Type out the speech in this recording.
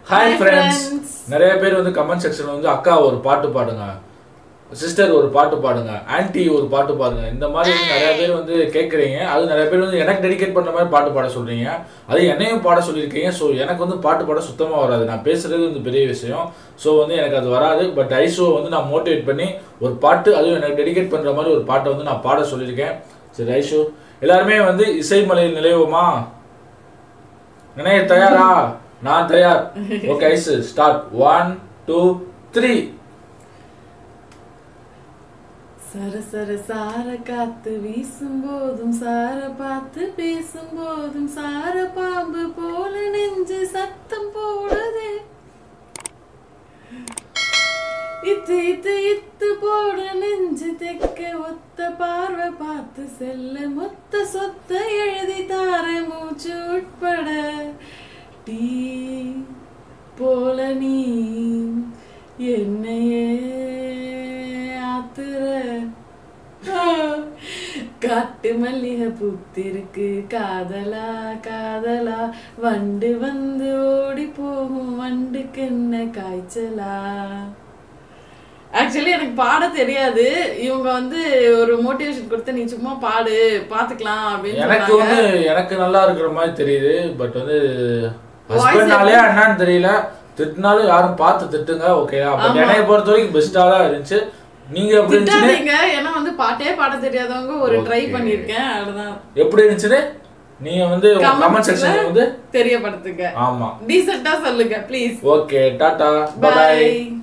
Hi Hi friends friends. நிறைய பேர் வந்து கமெண்ட் செக்ஷன்ல வந்து அக்கா ஒரு பாட்டு பாடுங்க சிஸ்டர் ஒரு பாட்டு பாடுங்க ஆன்ட்டி ஒரு பாட்டு பாடுங்க இந்த மாதிரி வந்து நிறைய பேர் வந்து கேட்குறீங்க அது நிறைய பேர் வந்து எனக்கு டெடிகேட் பண்ற மாதிரி பாட்டு பாட சொல்றீங்க அது என்னையும் பாட சொல்லியிருக்கீங்க ஸோ எனக்கு வந்து பாட்டு பாட சுத்தமாக வராது நான் பேசுறது வந்து பெரிய விஷயம் ஸோ வந்து எனக்கு அது வராது பட் ஐஷோ வந்து நான் மோட்டிவேட் பண்ணி ஒரு பாட்டு அதுவும் எனக்கு டெடிகேட் பண்ற மாதிரி ஒரு பாட்டை வந்து நான் பாட சொல்லியிருக்கேன் சரி ஐஷோ எல்லாருமே வந்து இசைமலையில் நிலைவோமா நினைய தயாரா நான் தயார் okay ice start one two three சர சர சார காத்து வீசும் போதும் சார பார்த்து பேசும் போதும் சார பாம்பு போல நெஞ்சு சத்தம் போடுதே இத்து இத்து இத்து போட நெஞ்சு தெக்க ஒத்த பார்வை பார்த்து செல்ல மொத்த சொத்த எழுதி தார மூச்சு உட்பட டீ போல நீ என்னையே ஆத்துற காட்டு மல்லிகை பூத்திருக்கு காதலா காதலா வண்டு வந்து ஓடி போகும் வண்டுக்கு என்ன காய்ச்சலா ஆக்சுவலி எனக்கு பாட தெரியாது இவங்க வந்து ஒரு மோட்டிவேஷன் கொடுத்து நீ சும்மா பாடு பாத்துக்கலாம் அப்படின்னு எனக்கு சொன்னாங்க வந்து எனக்கு நல்லா இருக்கிற மாதிரி தெரியுது பட் வந்து Voice ஹஸ்பண்ட்னாலே அண்ணான்னு தெரியல திட்டினாலும் யாரும் பார்த்து திட்டுங்க ஓகேயா பட் ஆமா. என்னைய பொறுத்த வரைக்கும் பெஸ்டா தான் இருந்துச்சு நீங்க எப்படி இருந்துச்சுன்னு திட்டாதீங்க ஏன்னா வந்து பாட்டே பாட தெரியாதவங்க ஒரு ட்ரை Okay. பண்ணிருக்கேன் அவ்வளவுதான் எப்படி இருந்துச்சுன்னு நீங்க வந்து கமெண்ட் Comments செக்ஷன்ல ல வந்து தெரியப்படுத்துங்க ஆமா டீசெண்டா சொல்லுங்க please okay tata bye by